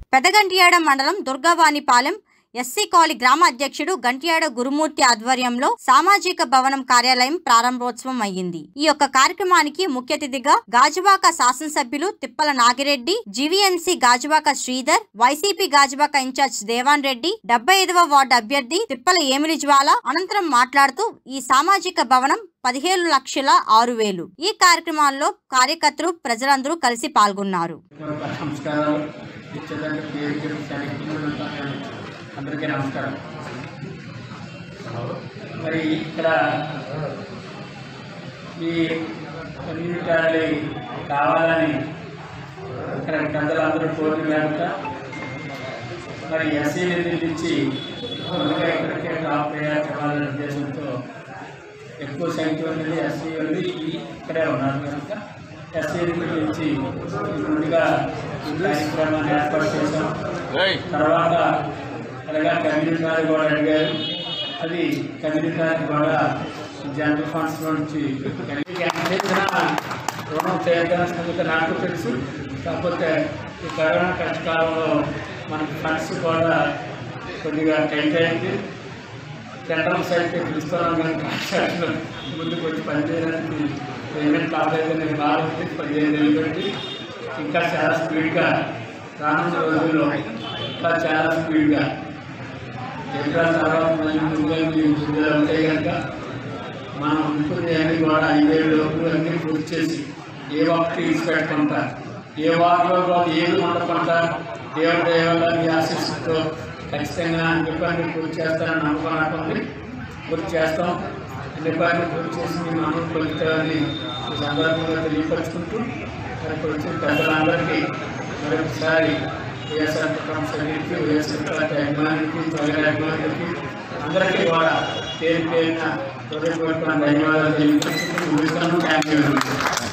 పెదగంటియాడ మండలం దుర్గవాణిపాలెం SC colony గ్రామ అధ్యక్షుడు గంటియాడ గురుమూర్తి ఆధ్వర్యంలో సామాజిక భవనం కార్యాలయం ప్రారంభోత్సవం అయ్యింది ఈ యొక్క కార్యక్రమానికి ముఖ్య అతిథిగా గాజువాక శాసనసభ్యులు Tippala Nagireddy GVMC Gajuwaka Sridhar YCP Gajuwaka incharge Devan Reddy డెబ్బై ఐదవ వార్డు అభ్యర్థి తిప్పల ఏమిలి జ్వాల అనంతరం మాట్లాడుతూ ఈ సామాజిక భవనం పదిహేను లక్షల ఆరు వేలు ఈ కార్యక్రమాల్లో కార్యకర్తలు ప్రజలందరూ కలిసి పాల్గొన్నారు నమస్కారాలు ఇచ్చేదానికి పేరు సరిగ్గా అందరికీ నమస్కారం మరి ఇక్కడ ఈ కమ్యూనిటీ కావాలని ఇక్కడ ప్రజలందరూ కోరిన కనుక మరి ఎస్సీ నిధులించి ముందుగా ఇక్కడికే టాప్ ప్రయారిటీ ఇవ్వాలనే ఉద్దేశంతో ఎక్కువ సంఖ్య ఉన్నది ఎస్సీ వాళ్ళు ఈ- ఇక్కడే ఉన్నారు కనుక ఎస్సీ నుంచి ముందుగా ఈ కార్యక్రమాన్ని ఏర్పాటు చేశాం తర్వాత అలాగా కమ్యూనిటీ వారు కూడా అడిగారు అది కమ్యూనిటీ వారికి కూడా జనరల్ ఫండ్స్ నుంచి కమ్యూనిటీకి అందించిన రుణం చేయాల్సిన సంగతి నాకు తెలుసు కాకపోతే ఈ కరోనా కష్టకాలంలో మనకి ఫండ్స్ కూడా కొద్దిగా టైట్ అయింది టెండర్స్ అయితే పిలుస్తున్నాం కానీ కాంట్రాక్ట్లు ముందుకు వచ్చి పనిచేయడానికి పేమెంట్ కాలేదని బాగా ఉంది పదిహేను నెలలు పెట్టి ఇంకా చాలా స్పీడ్గా రానున్న రోజుల్లో ఇంకా చాలా స్పీడ్గా ఏప్రిల్ తర్వాత మళ్ళీ ముందుగా మీరు విడుదల ఉంటాయి కనుక మనం అనుకునే అన్ని కూడా ఐదేళ్ళు లోపు అన్ని పూర్తి చేసి ఏ ఒక్కటి ఇచ్చిపెట్టకుండా ఏ వారిలో కూడా ఏది ఉండకుండా దేవుడు దేవాలని ఆశిస్తూ ఖచ్చితంగా అన్ని పనులు పూర్తి చేస్తానని నమ్మకం నాకు ఉంది పూర్తి చేస్తాం అన్ని పనులు పూర్తి చేసి మీ మనం పొందుతామని ఈ సందర్భంగా తెలియపరుచుకుంటూ మరి ఇక్కడ వచ్చిన పెద్దలందరికీ మరొకసారి వైఎస్ఆర్ కుటుంబ సభ్యులకి వైఎస్ఆర్ పార్టీ అభిమానులకి తొలగి అభిమానులకి అందరికీ కూడా పేరు పేరున హృదయపూర్వక ధన్యవాదాలు తెలియపరుచుకుంటూ ముగిస్తాను థ్యాంక్ యూ